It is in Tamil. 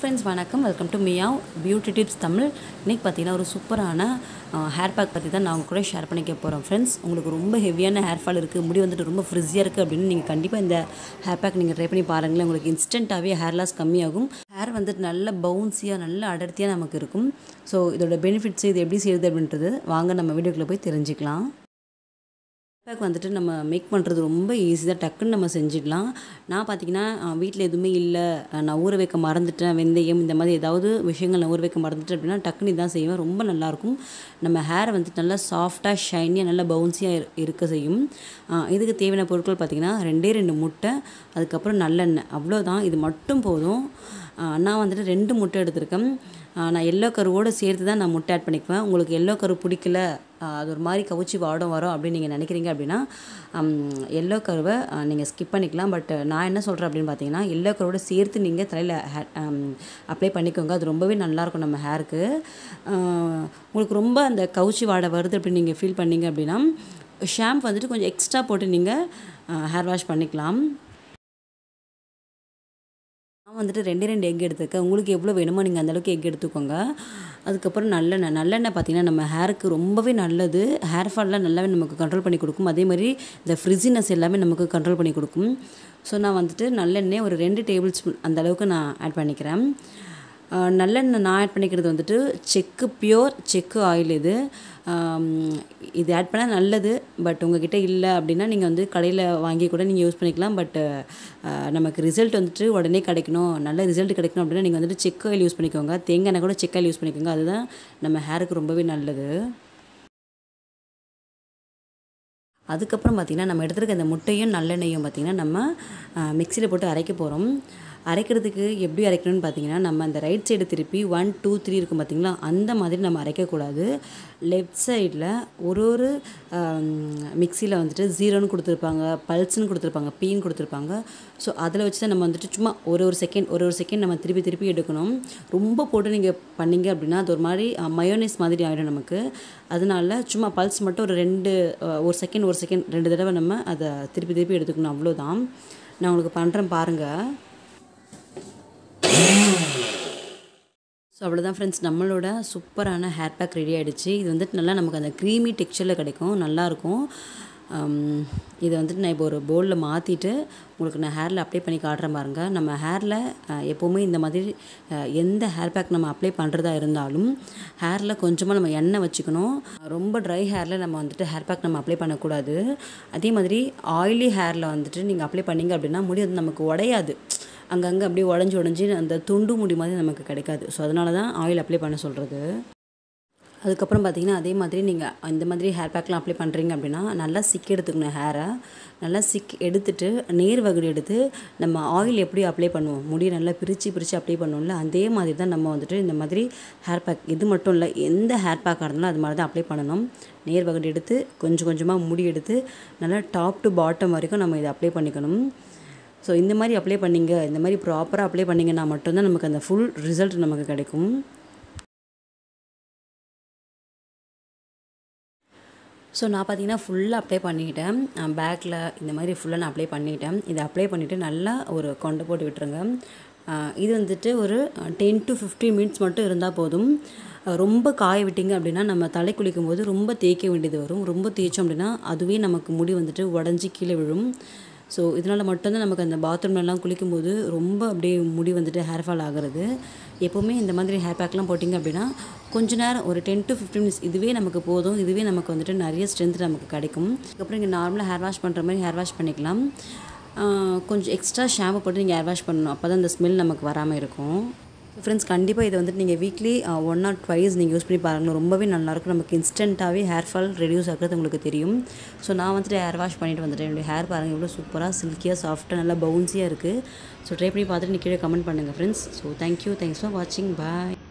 ஃப்ரெண்ட்ஸ் வணக்கம் welcome to meow beauty tips Tamil இன்றைக்கி பார்த்தீங்கன்னா ஒரு சூப்பரான ஹேர் பேக் பற்றி தான் நான் உங்க கூட ஷேர் பண்ணிக்க போகிறோம் ஃப்ரெண்ட்ஸ் உங்களுக்கு ரொம்ப ஹெவியான ஹேர் ஃபால் இருக்குது முடி வந்துட்டு ரொம்ப ஃப்ரிஸியாக இருக்குது அப்படின்னு நீங்கள் கண்டிப்பாக இந்த ஹேர் பேக் நீங்கள் ட்ரை பண்ணி பாருங்களேன் உங்களுக்கு இன்ஸ்டண்ட்டாகவே ஹேர் லாஸ் கம்மியாகும் ஹேர் வந்துட்டு நல்ல பவுன்ஸியாக நல்ல அடர்த்தியாக நமக்கு இருக்கும் ஸோ இதோட பெனிஃபிட்ஸ் இது எப்படி செய்யுது அப்படின்றது வாங்க நம்ம வீடியோக்குள்ளே போய் தெரிஞ்சுக்கலாம் பேக் வந்துட்டு நம்ம மேக் பண்ணுறது ரொம்ப ஈஸி தான் டக்குன்னு நம்ம செஞ்சிடலாம் நான் பார்த்தீங்கன்னா வீட்டில் எதுவுமே இல்லை நான் ஊற வைக்க மறந்துட்டேன் வெந்தயம் இந்த மாதிரி ஏதாவது விஷயங்கள் நான் ஊற வைக்க மறந்துட்டேன் அப்படின்னா டக்குன்னு இதான் செய்வேன் ரொம்ப நல்லாயிருக்கும் நம்ம ஹேர் வந்துட்டு நல்லா சாஃப்டாக ஷைனியாக நல்லா பவுன்ஸியாக இருக்க செய்யும் இதுக்கு தேவையான பொருட்கள் பார்த்திங்கன்னா ரெண்டே ரெண்டு முட்டை அதுக்கப்புறம் நல்லெண்ணெய் அவ்வளோதான் இது மட்டும் போதும் நான் வந்துட்டு ரெண்டு முட்டை எடுத்திருக்கேன் நான் எல்லோ கருவோடு சேர்த்து தான் நான் முட்டை ஆட் பண்ணிக்குவேன் உங்களுக்கு எல்லோ கரு பிடிக்கல அது ஒரு மாதிரி கவுச்சி வாடம் வரும் அப்படின்னு நீங்கள் நினைக்கிறீங்க அப்படின்னா எல்லோ கருவை நீங்கள் ஸ்கிப் பண்ணிக்கலாம் பட் நான் என்ன சொல்கிறேன் அப்படின்னு பார்த்தீங்கன்னா எல்லோ கருவோட சேர்த்து நீங்கள் தலையில் ஹே அப்ளை பண்ணிக்கோங்க அது ரொம்பவே நல்லாயிருக்கும் நம்ம ஹேருக்கு உங்களுக்கு ரொம்ப அந்த கவுச்சி வாடை வருது அப்படின்னு நீங்கள் ஃபீல் பண்ணீங்க அப்படின்னா ஷாம்பு வந்துட்டு கொஞ்சம் எக்ஸ்ட்ரா போட்டு நீங்கள் ஹேர் வாஷ் பண்ணிக்கலாம் நான் வந்துட்டு ரெண்டே ரெண்டு எக் எடுத்துருக்கேன் உங்களுக்கு எவ்வளோ வேணுமோ நீங்கள் அந்தளவுக்கு எக் எடுத்துக்கோங்க அதுக்கப்புறம் நல்லெண்ணெய் நல்லெண்ணெய் பார்த்திங்கன்னா நம்ம ஹேருக்கு ரொம்பவே நல்லது ஹேர் ஃபால்லாம் நல்லாவே நமக்கு கண்ட்ரோல் பண்ணி கொடுக்கும் அதே மாதிரி இந்த ஃப்ரிஸினஸ் எல்லாமே நமக்கு கண்ட்ரோல் பண்ணி கொடுக்கும் ஸோ நான் வந்துட்டு நல்லெண்ணெய் ஒரு ரெண்டு டேபிள் ஸ்பூன் அந்த அளவுக்கு நான் ஆட் பண்ணிக்கிறேன் நல்லெண்ணெய் நான் ஆட் பண்ணிக்கிறது வந்துட்டு செக்கு பியோர் செக்கு ஆயில் இது இது ஆட் பண்ணால் நல்லது பட் உங்ககிட்ட இல்லை அப்படின்னா நீங்கள் வந்து கடையில் வாங்கி கூட நீங்கள் யூஸ் பண்ணிக்கலாம் பட் நமக்கு ரிசல்ட் வந்துட்டு உடனே கிடைக்கணும் நல்ல ரிசல்ட் கிடைக்கணும் அப்படின்னா நீங்கள் வந்துட்டு செக் ஆயில் யூஸ் பண்ணிக்கோங்க தேங்காய் எண்ணெய் கூட செக் ஆயில் யூஸ் பண்ணிக்கோங்க அதுதான் நம்ம ஹேருக்கு ரொம்பவே நல்லது அதுக்கப்புறம் பார்த்திங்கன்னா நம்ம எடுத்துருக்க அந்த முட்டையும் நல்லெண்ணெயும் பார்த்திங்கன்னா நம்ம மிக்சியில் போட்டு அரைக்க போகிறோம் அரைக்கிறதுக்கு எப்படி அரைக்கணும்னு பார்த்தீங்கன்னா நம்ம அந்த ரைட் சைடு திருப்பி ஒன் டூ த்ரீ இருக்கும் பார்த்திங்களா அந்த மாதிரி நம்ம அரைக்கக்கூடாது லெஃப்ட் சைடில் ஒரு ஒரு மிக்சியில் வந்துட்டு ஜீரோன்னு கொடுத்துருப்பாங்க பல்ஸ்னு கொடுத்துருப்பாங்க பீன்னு கொடுத்துருப்பாங்க ஸோ அதில் வச்சு தான் நம்ம வந்துட்டு சும்மா ஒரு ஒரு செகண்ட் ஒரு ஒரு செகண்ட் நம்ம திருப்பி திருப்பி எடுக்கணும் ரொம்ப போட்டு நீங்கள் பண்ணிங்க அப்படின்னா அது ஒரு மாதிரி மயோனைஸ் மாதிரி ஆகிடும் நமக்கு அதனால சும்மா பல்ஸ் மட்டும் ஒரு ரெண்டு ஒரு செகண்ட் ஒரு செகண்ட் ரெண்டு தடவை நம்ம அதை திருப்பி திருப்பி எடுத்துக்கணும் அவ்வளோதான் நான் உங்களுக்கு பண்ணுறேன் பாருங்கள் ஸோ அவ்வளோதான் ஃப்ரெண்ட்ஸ் நம்மளோட சூப்பரான ஹேர் பேக் ரெடி ஆகிடுச்சு இது வந்துட்டு நல்லா நமக்கு அந்த க்ரீமி டெக்ஸ்சரில் கிடைக்கும் நல்லாயிருக்கும் இதை வந்துட்டு நான் இப்போ ஒரு பவுலில் மாற்றிட்டு உங்களுக்கு நான் ஹேரில் அப்ளை பண்ணி காட்டுறேன் பாருங்கள் நம்ம ஹேரில் எப்போவுமே இந்த மாதிரி எந்த ஹேர் பேக் நம்ம அப்ளை பண்ணுறதா இருந்தாலும் ஹேரில் கொஞ்சமாக நம்ம எண்ணெய் வச்சுக்கணும் ரொம்ப ட்ரை ஹேரில் நம்ம வந்துட்டு ஹேர் பேக் நம்ம அப்ளை பண்ணக்கூடாது அதே மாதிரி ஆயிலி ஹேரில் வந்துட்டு நீங்கள் அப்ளை பண்ணிங்க அப்படின்னா முடி வந்து நமக்கு உடையாது அங்கங்கே அப்படியே உடஞ்சி உடஞ்சி அந்த துண்டு முடி மாதிரி நமக்கு கிடைக்காது ஸோ அதனால தான் ஆயில் அப்ளை பண்ண சொல்கிறது அதுக்கப்புறம் பார்த்தீங்கன்னா அதே மாதிரி நீங்கள் இந்த மாதிரி ஹேர் பேக்லாம் அப்ளை பண்ணுறீங்க அப்படின்னா நல்லா சிக் எடுத்துக்கணும் ஹேரை நல்லா சிக் எடுத்துட்டு நேர் வகுடு எடுத்து நம்ம ஆயில் எப்படி அப்ளை பண்ணுவோம் முடியை நல்லா பிரித்து பிரித்து அப்ளை பண்ணுவோம்ல அதே மாதிரி தான் நம்ம வந்துட்டு இந்த மாதிரி ஹேர் பேக் இது மட்டும் இல்லை எந்த ஹேர் பேக்காக இருந்தாலும் அது மாதிரி தான் அப்ளை பண்ணணும் நேர் வகுடு எடுத்து கொஞ்சம் கொஞ்சமாக முடி எடுத்து நல்லா டாப் டு பாட்டம் வரைக்கும் நம்ம இதை அப்ளை பண்ணிக்கணும் ஸோ இந்த மாதிரி அப்ளை பண்ணிங்க இந்த மாதிரி ப்ராப்பராக அப்ளை பண்ணிங்கன்னா மட்டும்தான் நமக்கு அந்த ஃபுல் ரிசல்ட் நமக்கு கிடைக்கும் ஸோ நான் பார்த்தீங்கன்னா ஃபுல்லாக அப்ளை பண்ணிக்கிட்டேன் பேக்கில் இந்த மாதிரி ஃபுல்லாக நான் அப்ளை பண்ணிட்டேன் இதை அப்ளை பண்ணிவிட்டு நல்லா ஒரு கொண்டை போட்டு விட்டுருங்க இது வந்துட்டு ஒரு டென் டு ஃபிஃப்டீன் மினிட்ஸ் மட்டும் இருந்தால் போதும் ரொம்ப காய விட்டிங்க அப்படின்னா நம்ம தலை குளிக்கும் போது ரொம்ப தேய்க்க வேண்டியது வரும் ரொம்ப தேய்ச்சோம் அப்படின்னா அதுவே நமக்கு முடி வந்துட்டு உடஞ்சி கீழே விழும் ஸோ இதனால் மட்டும்தான் நமக்கு அந்த பாத்ரூம்லலாம் குளிக்கும்போது ரொம்ப அப்படியே முடி வந்துட்டு ஹேர் ஃபால் ஆகிறது எப்போவுமே இந்த மாதிரி ஹேர் பேக்லாம் போட்டிங்க அப்படின்னா கொஞ்ச நேரம் ஒரு டென் டு ஃபிஃப்டின் மினிட்ஸ் இதுவே நமக்கு போதும் இதுவே நமக்கு வந்துட்டு நிறைய ஸ்ட்ரென்த் நமக்கு கிடைக்கும் அதுக்கப்புறம் இங்கே நார்மலாக ஹேர் வாஷ் பண்ணுற மாதிரி ஹேர் வாஷ் பண்ணிக்கலாம் கொஞ்சம் எக்ஸ்ட்ரா ஷாம்பு போட்டு நீங்கள் ஹேர் வாஷ் பண்ணணும் அப்போ தான் அந்த ஸ்மெல் நமக்கு வராமல் இருக்கும் ஃப்ரெண்ட்ஸ் கண்டிப்பாக இதை வந்துட்டு நீங்கள் வீக்லி ஒன் ஆர் ட்வைஸ் நீங்கள் யூஸ் பண்ணி பாருங்கள் ரொம்பவே நல்லாயிருக்கும் நமக்கு இன்ஸ்டண்ட்டாகவே ஹேர் ஃபால் ரெடியூஸ் ஆகிறது உங்களுக்கு தெரியும் ஸோ நான் வந்துட்டு ஹேர் வாஷ் பண்ணிவிட்டு வந்துட்டேன் என்னுடைய ஹேர் பாருங்கள் எவ்வளோ சூப்பராக சில்கியாக சாஃப்ட்டாக நல்லா பவுன்ஸியாக இருக்குது ஸோ ட்ரை பண்ணி பார்த்துட்டு நீ கீழே கமெண்ட் பண்ணுங்கள் friends so thank you thanks for வாட்சிங் பாய்